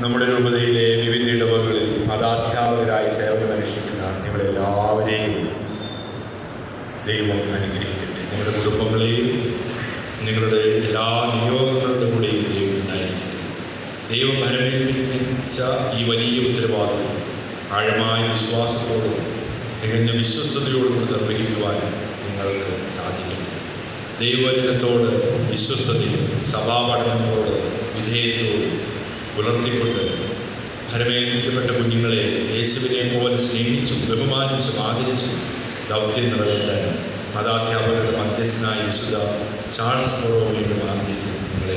നമ്മുടെ രൂപതയിലെ വിവിധ ഇടവകളിൽ മതാധ്യാപകരായി സേവനമനുഷ്ഠിക്കുന്ന നിങ്ങളെല്ലാവരെയും ദൈവം അനുഗ്രഹിക്കട്ടെ നിങ്ങളുടെ കുടുംബങ്ങളെയും നിങ്ങളുടെ എല്ലാ നിയോഗങ്ങളുടെ കൂടെയും ദൈവം ഉണ്ടായിരിക്കും ദൈവം ഭരമേൽപ്പിച്ച ഈ വലിയ ഉത്തരവാദിത്വം ആഴമായ വിശ്വാസത്തോടും തികഞ്ഞ വിശ്വസ്തയോടും കൂടി നിർവഹിക്കുവാൻ നിങ്ങൾക്ക് സാധിക്കും ദൈവവചനത്തോട് വിശ്വസ്തതയും സഭാപഠനത്തോട് വിധേയത്വവും പുലർത്തിക്കൊണ്ട് ഭരമേൽപ്പിക്കപ്പെട്ട കുഞ്ഞുങ്ങളെ യേശുവിനെ പോലെ സ്നേഹിച്ചും ബഹുമാനിച്ചും ആദരിച്ചും ദൗത്യം നിറവേറ്റാൻ മതാധ്യാപകരുടെ മധ്യസ്ഥനായ വിശുദ്ധ ചാൾസ് ഫോറോമിയുടെ മാധ്യസ്ഥം നിങ്ങളെ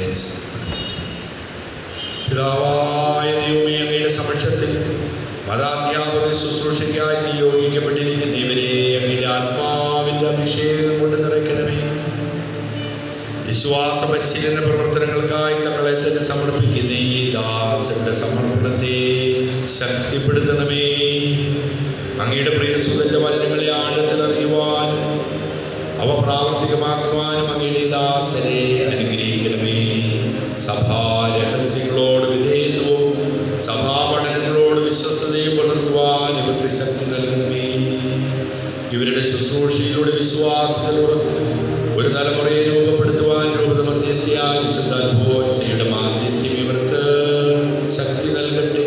പിതാവായ ദൈവമേ അങ്ങയുടെ സമക്ഷത്തിൽ മതാധ്യാപക ശുശ്രൂഷയ്ക്കായി നിയോഗിക്കപ്പെട്ടിരിക്കുന്ന ഇവരെ അങ്ങയുടെ ആത്മാവിന്റെ അഭിഷേകം കൊണ്ട് നിറയ്ക്കണമേ വിശ്വാസ പരിശീലന പ്രവർത്തനങ്ങൾക്കായി തങ്ങളെ തന്നെ സമർപ്പിക്കുന്ന ഈ ദാസന്റെ സമർപ്പണത്തെ ശക്തിപ്പെടുത്തണമേ അങ്ങയുടെ പ്രിയ സുഖന്റെ വചനങ്ങളെ ആഴത്തിൽ അറിയുവാനും അവ പ്രാവർത്തികമാക്കുവാനും അങ്ങയുടെ ദാസരെ അനുഗ്രഹിക്കണമേ സഭാ രഹസ്യങ്ങളോട് വിധേയത്വവും സഭാപഠനങ്ങളോട് വിശ്വസ്തതയും പുലർത്തുവാൻ ഇവർക്ക് ശക്തി നൽകണമേ ഇവരുടെ ശുശ്രൂഷയിലൂടെ വിശ്വാസത്തിലൂടെ ഒരു തലമുറയെ രൂപപ്പെടുത്തുവാൻ രൂപത മധ്യസ്ഥയായ വിശുദ്ധാത്മോത്സയുടെ മാധ്യസ്ഥ്യം ഇവർക്ക് ശക്തി നൽകട്ടെ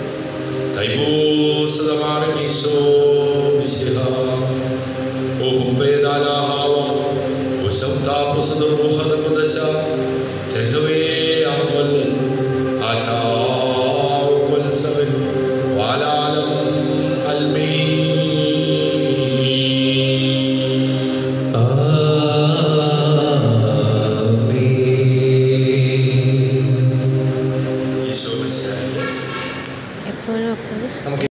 കൈമൂസതമാറി ഈശോ മിശിഹ ഓഹും വേദാലാഹാവ ഉശബ്ദാപുസദുർമുഹദ കുദശ തെഹവേ അമൽ ആശാവൽ സവൻ വാലാലം അൽമീ ഈശോ മിശിഹായെ എപ്പോഴും എപ്പോഴും നമുക്ക്